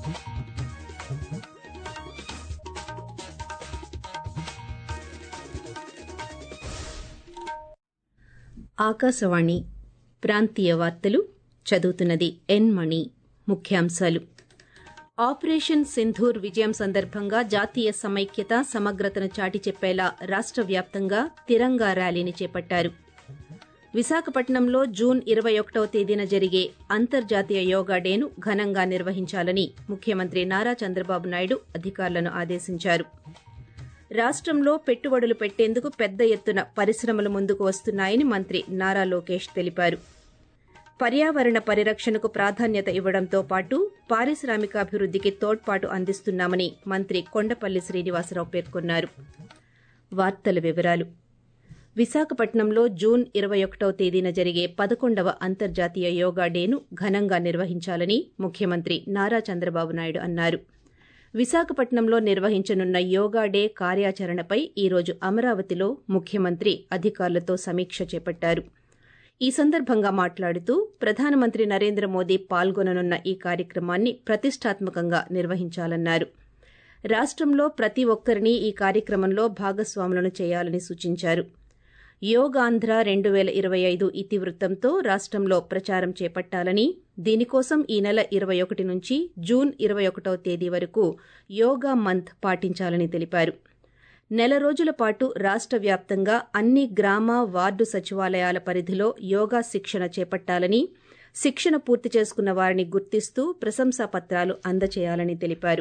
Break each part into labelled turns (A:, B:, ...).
A: ఆకాశవాణి ప్రాంతీయ వార్తలు చదువుతున్నది ఎన్ మణి ముఖ్యాంశాలు ఆపరేషన్ సింధూర్ విజయం సందర్భంగా జాతీయ సమైక్యత సమగ్రతను చాటి చెప్పేలా రాష్ట వ్యాప్తంగా తిరంగా ర్యాలీని చేపట్టారు విశాఖపట్నంలో జూన్ ఇరవై ఒకటవ తేదీన జరిగే అంతర్జాతీయ యోగా డేను ఘనంగా నిర్వహించాలని ముఖ్యమంత్రి నారా చంద్రబాబు నాయుడు అధికారులను ఆదేశించారు రాష్టంలో పెట్టుబడులు పెట్టేందుకు పెద్ద ఎత్తున పరిశ్రమలు ముందుకు వస్తున్నాయని మంత్రి నారా లోకేష్ తెలిపారు పర్యావరణ పరిరక్షణకు ప్రాధాన్యత ఇవ్వడంతో పాటు పారిశ్రామికాభివృద్దికి తోడ్పాటు అందిస్తున్నామని మంత్రి కొండపల్లి శ్రీనివాసరావు పేర్కొన్నారు వార్తల వివరాలు విశాఖపట్నంలో జూన్ ఇరవై ఒకటవ తేదీన జరిగే పదకొండవ అంతర్జాతీయ యోగా డేను ఘనంగా నిర్వహించాలని ముఖ్యమంత్రి నారా చంద్రబాబు నాయుడు అన్నారు విశాఖపట్నంలో నిర్వహించనున్న యోగా డే కార్యాచరణపై ఈరోజు అమరావతిలో ముఖ్యమంత్రి అధికారులతో సమీక్ష చేపట్టారు ఈ సందర్భంగా మాట్లాడుతూ ప్రధానమంత్రి నరేంద్ర మోదీ పాల్గొననున్న ఈ కార్యక్రమాన్ని ప్రతిష్టాత్మకంగా నిర్వహించాలన్నారు రాష్టంలో ప్రతి ఒక్కరినీ ఈ కార్యక్రమంలో భాగస్వాములను చేయాలని సూచించారు యోగాంధ్ర రెండు పేల ఇరవై ఐదు ఇతివృత్తంతో రాష్టంలో ప్రచారం చేపట్టాలని దీనికోసం ఈ నెల ఇరవై ఒకటి నుంచి జూన్ ఇరవై ఒకటవ తేదీ వరకు యోగా మంత్ పాటించాలని తెలిపారు నెల రోజుల పాటు రాష్ట వ్యాప్తంగా అన్ని గ్రామ వార్డు సచివాలయాల పరిధిలో యోగా శిక్షణ చేపట్టాలని శిక్షణ పూర్తి చేసుకున్న వారిని గుర్తిస్తూ ప్రశంసా పత్రాలు అందజేయాలని తెలిపారు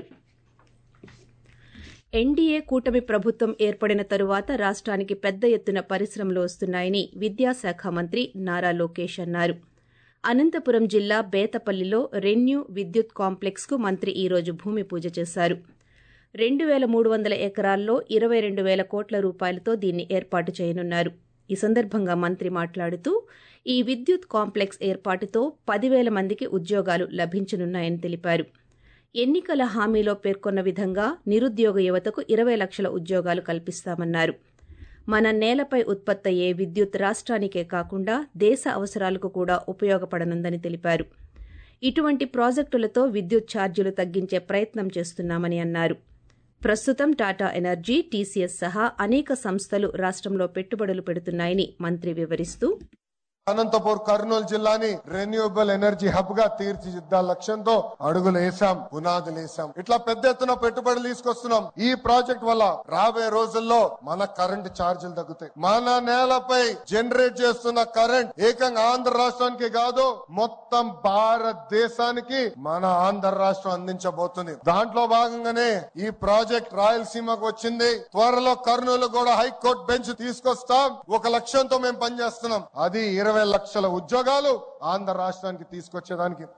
A: ఎన్డీఏ కూటమి ప్రభుత్వం ఏర్పడిన తరువాత రాష్ట్రానికి పెద్ద ఎత్తున పరిశ్రమలు వస్తున్నాయని విద్యాశాఖ మంత్రి నారా లోకేష్ అన్నారు అనంతపురం జిల్లా బేతపల్లిలో రెన్యూ విద్యుత్ కాంప్లెక్స్ కు మంత్రి ఈ రోజు భూమి పూజ చేశారు రెండు పేల మూడు వందల ఎకరాల్లో ఇరవై రెండు పేల కోట్ల రూపాయలతో దీన్ని ఏర్పాటు చేయనున్నారు ఈ సందర్భంగా మంత్రి మాట్లాడుతూ ఈ విద్యుత్ కాంప్లెక్స్ ఏర్పాటుతో పదివేల మందికి ఉద్యోగాలు లభించనున్నాయని తెలిపారు ఎన్నికల హామీలో పేర్కొన్న విధంగా నిరుద్యోగ యువతకు ఇరవై లక్షల ఉద్యోగాలు కల్పిస్తామన్నారు మన నేలపై ఉత్పత్తయ్యే విద్యుత్ రాష్ట్రానికే కాకుండా దేశ అవసరాలకు కూడా ఉపయోగపడనుందని తెలిపారు ఇటువంటి ప్రాజెక్టులతో విద్యుత్ ఛార్జీలు తగ్గించే ప్రయత్నం చేస్తున్నామని అన్నారు ప్రస్తుతం టాటా ఎనర్జీ టీసీఎస్ సహా అనేక సంస్థలు రాష్టంలో పెట్టుబడులు పెడుతున్నాయని మంత్రి వివరిస్తూ
B: అనంతపూర్ కర్నూలు జిల్లాని రెన్యూవబుల్ ఎనర్జీ హబ్ గా తీర్చిదిద్దా లక్ష్యంతో అడుగులు వేసాం పునాదులు వేసాం ఇట్లా పెద్ద ఎత్తున పెట్టుబడులు తీసుకొస్తున్నాం ఈ ప్రాజెక్ట్ వల్ల రాబోయే రోజుల్లో మన కరెంట్ ఛార్జీలు తగ్గుతాయి మన నేలపై జనరేట్ చేస్తున్న కరెంట్ ఏకంగా ఆంధ్ర రాష్ట్రానికి కాదు మొత్తం భారతదేశానికి మన ఆంధ్ర రాష్ట్రం అందించబోతుంది దాంట్లో భాగంగానే ఈ ప్రాజెక్ట్ రాయలసీమకు వచ్చింది త్వరలో కర్నూలు కూడా హైకోర్టు బెంచ్ తీసుకొస్తాం ఒక లక్ష్యంతో మేము పనిచేస్తున్నాం అది ఇరవై లక్షల ఉద్యోగాలు ఆంధ్ర రాష్ట్రానికి తీసుకొచ్చేదానికి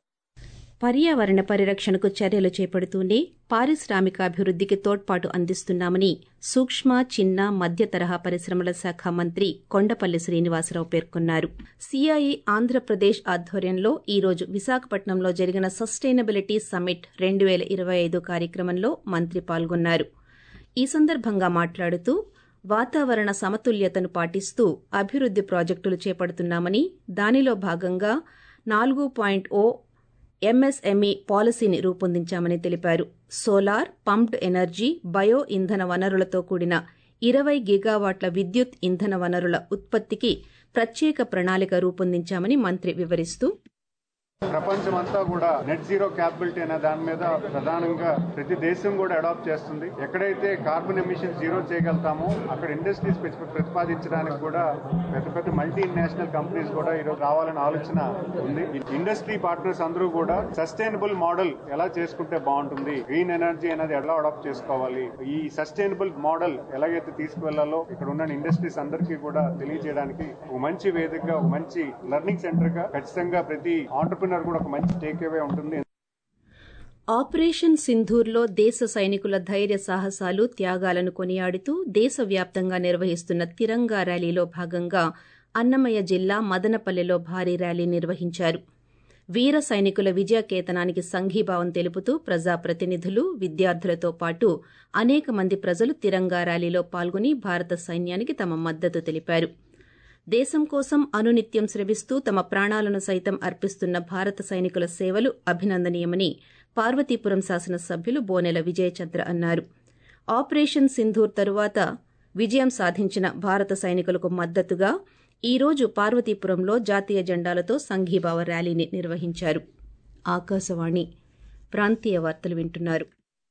A: పర్యావరణ పరిరక్షణకు చర్యలు చేపడుతూనే పారిశ్రామికాభివృద్దికి తోడ్పాటు అందిస్తున్నామని సూక్ష్మ చిన్న మధ్య తరహా పరిశ్రమల శాఖ మంత్రి కొండపల్లి శ్రీనివాసరావు పేర్కొన్నారు సిఐఈ ఆంధ్రప్రదేశ్ ఆధ్వర్యంలో ఈ రోజు విశాఖపట్నంలో జరిగిన సస్టైనబిలిటీ సమ్మిట్ రెండు పేల ఇరవై ఐదు కార్యక్రమంలో మంత్రి పాల్గొన్నారు ఈ సందర్భంగా మాట్లాడుతూ వాతావరణ సమతుల్యతను పాటిస్తూ అభివృద్ది ప్రాజెక్టులు చేపడుతున్నామని దానిలో భాగంగా నాలుగు పాయింట్ ఓ ఎంఎస్ఎంఈ పాలసీని రూపొందించామని తెలిపారు సోలార్ పంప్డ్ ఎనర్జీ బయో ఇంధన వనరులతో కూడిన ఇరవై గిగావాట్ల విద్యుత్ ఇంధన వనరుల ఉత్పత్తికి ప్రత్యేక ప్రణాళిక రూపొందించామని మంత్రి వివరిస్తూ
C: ప్రపంచమంతా కూడా నెట్ జీరో క్యాపబిలిటీ అనే దాని మీద ప్రధానంగా ప్రతి దేశం కూడా అడాప్ట్ చేస్తుంది ఎక్కడైతే కార్బన్ ఎమిషన్ జీరో చేయగలుగుతామో అక్కడ ఇండస్ట్రీస్ ప్రతిపాదించడానికి కూడా పెద్ద పెద్ద మల్టీ నేషనల్ కంపెనీస్ కూడా ఈరోజు రావాలనే ఆలోచన ఉంది ఇండస్ట్రీ పార్ట్నర్స్ అందరూ కూడా సస్టైనబుల్ మోడల్ ఎలా చేసుకుంటే బాగుంటుంది గ్రీన్ ఎనర్జీ అనేది ఎలా అడాప్ట్ చేసుకోవాలి ఈ సస్టైనబుల్ మోడల్ ఎలాగైతే తీసుకువెళ్లాలో ఇక్కడ ఉన్న ఇండస్ట్రీస్ అందరికీ కూడా తెలియజేయడానికి ఒక మంచి వేదికగా ఒక మంచి లెర్నింగ్ సెంటర్ గా ఖచ్చితంగా ప్రతి ఆంటర్ప్రినర్ కూడా ఒక మంచి టేక్ అవే ఉంటుంది
A: ఆపరేషన్ సింధూర్లో దేశ సైనికుల ధైర్య సాహసాలు త్యాగాలను కొనియాడుతూ దేశవ్యాప్తంగా నిర్వహిస్తున్న తిరంగా ర్యాలీలో భాగంగా అన్నమయ్య జిల్లా మదనపల్లెలో భారీ ర్యాలీ నిర్వహించారు వీర సైనికుల విజయకేతనానికి సంఘీభావం తెలుపుతూ ప్రజాప్రతినిధులు విద్యార్థులతో పాటు అనేక మంది ప్రజలు తిరంగా ర్యాలీలో పాల్గొని భారత సైన్యానికి తమ మద్దతు తెలిపారు దేశం కోసం అనునిత్యం శ్రమిస్తూ తమ ప్రాణాలను సైతం అర్పిస్తున్న భారత సైనికుల సేవలు అభినందనీయమని పార్వతీపురం శాసనసభ్యులు బోనెల విజయచంద్ర అన్నారు ఆపరేషన్ సింధూర్ తరువాత విజయం సాధించిన భారత సైనికులకు మద్దతుగా ఈ రోజు పార్వతీపురంలో జాతీయ జెండాలతో సంఘీభావ ర్యాలీని నిర్వహించారు ఆకాశవాణి ప్రాంతీయ వార్తలు వింటున్నారు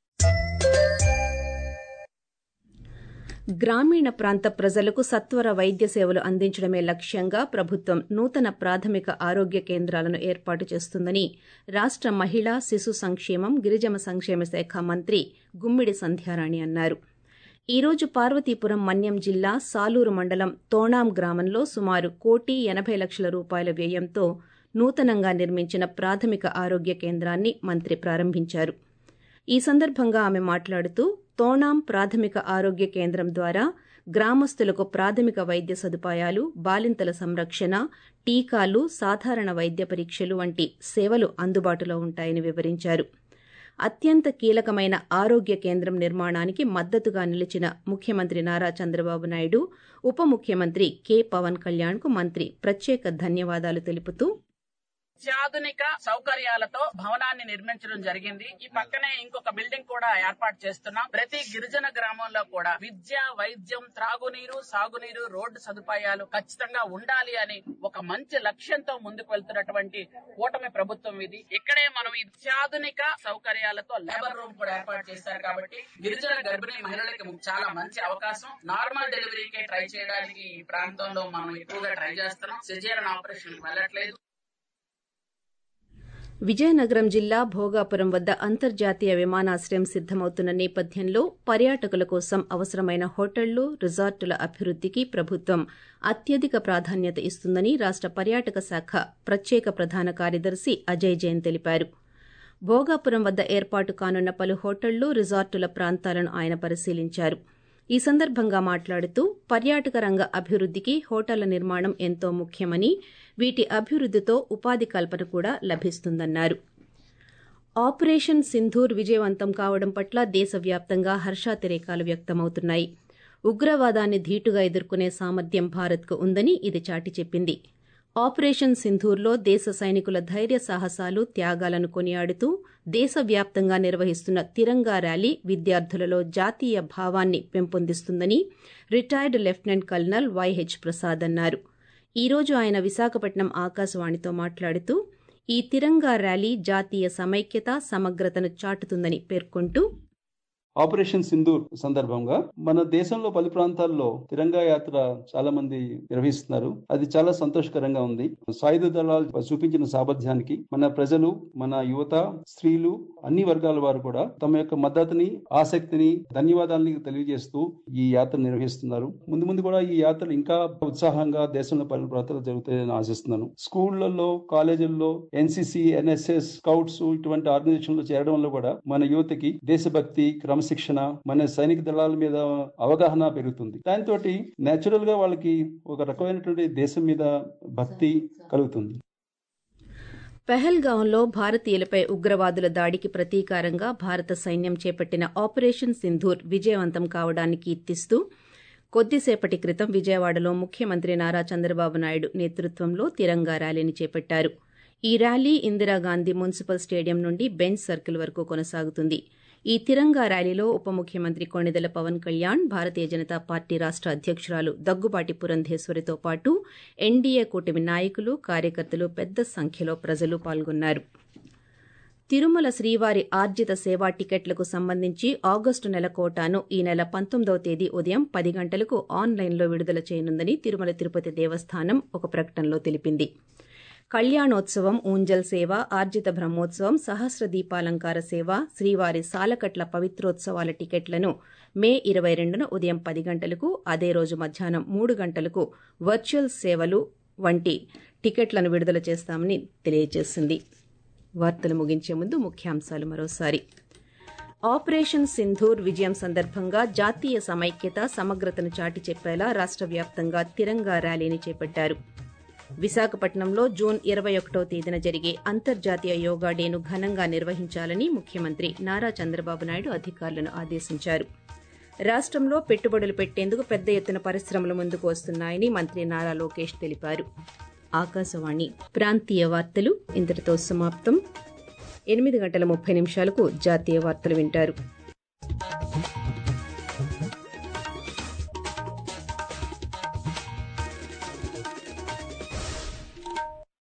A: గ్రామీణ ప్రాంత ప్రజలకు సత్వర వైద్య సేవలు అందించడమే లక్ష్యంగా ప్రభుత్వం నూతన ప్రాథమిక ఆరోగ్య కేంద్రాలను ఏర్పాటు చేస్తుందని రాష్ట మహిళా శిశు సంక్షేమం గిరిజన సంక్షేమ శాఖ మంత్రి గుమ్మిడి సంధ్యారాణి అన్నారు ఈ రోజు పార్వతీపురం మన్యం జిల్లా సాలూరు మండలం తోణాం గ్రామంలో సుమారు కోటి ఎనబై లక్షల రూపాయల వ్యయంతో నూతనంగా నిర్మించిన ప్రాథమిక ఆరోగ్య కేంద్రాన్ని మంత్రి ప్రారంభించారు ఈ సందర్భంగా ఆమె మాట్లాడుతూ తోణాం ప్రాథమిక ఆరోగ్య కేంద్రం ద్వారా గ్రామస్తులకు ప్రాథమిక వైద్య సదుపాయాలు బాలింతల సంరక్షణ టీకాలు సాధారణ వైద్య పరీక్షలు వంటి సేవలు అందుబాటులో ఉంటాయని వివరించారు అత్యంత కీలకమైన ఆరోగ్య కేంద్రం నిర్మాణానికి మద్దతుగా నిలిచిన ముఖ్యమంత్రి నారా చంద్రబాబు నాయుడు ఉప ముఖ్యమంత్రి కె పవన్ కళ్యాణ్కు మంత్రి ప్రత్యేక ధన్యవాదాలు తెలుపుతూ
D: అత్యాధునిక సౌకర్యాలతో భవనాన్ని నిర్మించడం జరిగింది ఈ పక్కనే ఇంకొక బిల్డింగ్ కూడా ఏర్పాటు చేస్తున్నాం ప్రతి గిరిజన గ్రామంలో కూడా విద్య వైద్యం త్రాగునీరు సాగునీరు రోడ్డు సదుపాయాలు ఖచ్చితంగా ఉండాలి అని ఒక మంచి లక్ష్యంతో ముందుకు వెళ్తున్నటువంటి కూటమి ప్రభుత్వం ఇది ఇక్కడే మనం ఈ అత్యాధునిక సౌకర్యాలతో లేబర్ రూమ్ కూడా ఏర్పాటు చేశారు కాబట్టి గిరిజన గర్భిణీ మహిళలకి చాలా మంచి అవకాశం నార్మల్ డెలివరీకి ట్రై చేయడానికి ఈ ప్రాంతంలో మనం ఎక్కువగా ట్రై చేస్తున్నాం సిజేరియన్ ఆపరేషన్ వెళ్ళట్లేదు
A: విజయనగరం జిల్లా భోగాపురం వద్ద అంతర్జాతీయ విమానాశ్రయం సిద్దమవుతున్న నేపథ్యంలో పర్యాటకుల కోసం అవసరమైన హోటళ్లు రిసార్టుల అభివృద్దికి ప్రభుత్వం అత్యధిక ప్రాధాన్యత ఇస్తుందని రాష్ట పర్యాటక శాఖ ప్రత్యేక ప్రధాన కార్యదర్శి అజయ్ జైన్ తెలిపారు భోగాపురం వద్ద ఏర్పాటు కానున్న పలు హోటళ్లు రిసార్టుల ప్రాంతాలను ఆయన పరిశీలించారు ఈ సందర్భంగా మాట్లాడుతూ పర్యాటక రంగ అభివృద్దికి హోటళ్ల నిర్మాణం ఎంతో ముఖ్యమని వీటి అభివృద్దితో ఉపాధి కల్పన కూడా లభిస్తుందన్నారు ఆపరేషన్ సింధూర్ విజయవంతం కావడం పట్ల దేశవ్యాప్తంగా హర్షాతిరేకాలు వ్యక్తమవుతున్నాయి ఉగ్రవాదాన్ని ధీటుగా ఎదుర్కొనే సామర్థ్యం భారత్కు ఉందని ఇది చాటి చెప్పింది ఆపరేషన్ సింధూర్లో దేశ సైనికుల ధైర్య సాహసాలు త్యాగాలను కొనియాడుతూ దేశవ్యాప్తంగా నిర్వహిస్తున్న తిరంగా ర్యాలీ విద్యార్థులలో జాతీయ భావాన్ని పెంపొందిస్తుందని retired lieutenant colonel YH Prasad అన్నారు ఈ రోజు ఆయన విశాఖపట్నం ఆకాశవాణితో మాట్లాడుతూ ఈ తిరంగా ర్యాలీ జాతీయ సమైక్యత సమగ్రతను చాటుతుందని పేర్కొంటూ
E: ఆపరేషన్ సింధూర్ సందర్భంగా మన దేశంలో పలు ప్రాంతాల్లో తిరంగా యాత్ర చాలా మంది నిర్వహిస్తున్నారు అది చాలా సంతోషకరంగా ఉంది సాయుధ దళాలు చూపించిన సామర్థ్యానికి మన ప్రజలు మన యువత స్త్రీలు అన్ని వర్గాల వారు కూడా తమ యొక్క మద్దతుని ఆసక్తిని ధన్యవాదాలని తెలియజేస్తూ ఈ యాత్ర నిర్వహిస్తున్నారు ముందు ముందు కూడా ఈ యాత్రలు ఇంకా ఉత్సాహంగా దేశంలో పలు ప్రాంతాలు జరుగుతాయని ఆశిస్తున్నాను స్కూళ్లలో కాలేజీల్లో ఎన్సీసీ ఎన్ఎస్ఎస్ స్కౌట్స్ ఇటువంటి ఆర్గనైజేషన్లో చేరడం వల్ల కూడా మన యువతకి దేశభక్తి క్రమశిక్షణ మన సైనిక దళాల మీద అవగాహన పెరుగుతుంది దాంతో నేచురల్ గా వాళ్ళకి ఒక రకమైనటువంటి దేశం మీద భక్తి కలుగుతుంది
A: పెహల్గాంలో భారతీయులపై ఉగ్రవాదుల దాడికి ప్రతీకారంగా భారత సైన్యం చేపట్టిన ఆపరేషన్ సింధూర్ విజయవంతం కావడాన్ని కీర్తిస్తూ కొద్దిసేపటి క్రితం విజయవాడలో ముఖ్యమంత్రి నారా చంద్రబాబు నాయుడు నేతృత్వంలో తిరంగా ర్యాలీని చేపట్టారు ఈ ర్యాలీ ఇందిరాగాంధీ మున్సిపల్ స్టేడియం నుండి బెంచ్ సర్కిల్ వరకు కొనసాగుతుంది ఈ తిరంగా ర్యాలీలో ఉప ముఖ్యమంత్రి కొణిదెల పవన్ కళ్యాణ్ భారతీయ జనతా పార్టీ రాష్ట అధ్యకురాలు దగ్గుబాటి పురంధేశ్వరితో పాటు ఎన్డీఏ కూటమి నాయకులు కార్యకర్తలు పెద్ద సంఖ్యలో ప్రజలు పాల్గొన్నారు తిరుమల శ్రీవారి ఆర్జిత సేవా టికెట్లకు సంబంధించి ఆగస్టు నెల కోటాను ఈ నెల పంతొమ్మిదవ తేదీ ఉదయం పది గంటలకు ఆన్లైన్లో విడుదల చేయనుందని తిరుమల తిరుపతి దేవస్థానం ఒక ప్రకటనలో తెలిపింది కళ్యాణోత్సవం ఊంజల్ సేవ ఆర్జిత బ్రహ్మోత్సవం సహస్ర దీపాలంకార సేవ శ్రీవారి సాలకట్ల పవిత్రోత్సవాల టికెట్లను మే ఇరవై రెండున ఉదయం పది గంటలకు అదే రోజు మధ్యాహ్నం మూడు గంటలకు వర్చువల్ సేవలు వంటి టికెట్లను విడుదల చేస్తామని తెలియజేసింది వార్తలు ముగించే ముందు ముఖ్యాంశాలు మరోసారి ఆపరేషన్ సింధూర్ విజయం సందర్భంగా జాతీయ సమైక్యత సమగ్రతను చాటి చెప్పేలా రాష్ట వ్యాప్తంగా తిరంగా ర్యాలీని చేపట్టారు విశాఖపట్నంలో జూన్ ఇరవై ఒకటో తేదీన జరిగే అంతర్జాతీయ యోగా డేను ఘనంగా నిర్వహించాలని ముఖ్యమంత్రి నారా చంద్రబాబు నాయుడు అధికారులను ఆదేశించారు రాష్టంలో పెట్టుబడులు పెట్టేందుకు పెద్ద ఎత్తున పరిశ్రమలు ముందుకు వస్తున్నాయని మంత్రి నారా లోకేష్ తెలిపారు ఆకాశవాణి ప్రాంతీయ వార్తలు ఇంతటితో సమాప్తం ఎనిమిది గంటల ముప్పై నిమిషాలకు జాతీయ వార్తలు వింటారు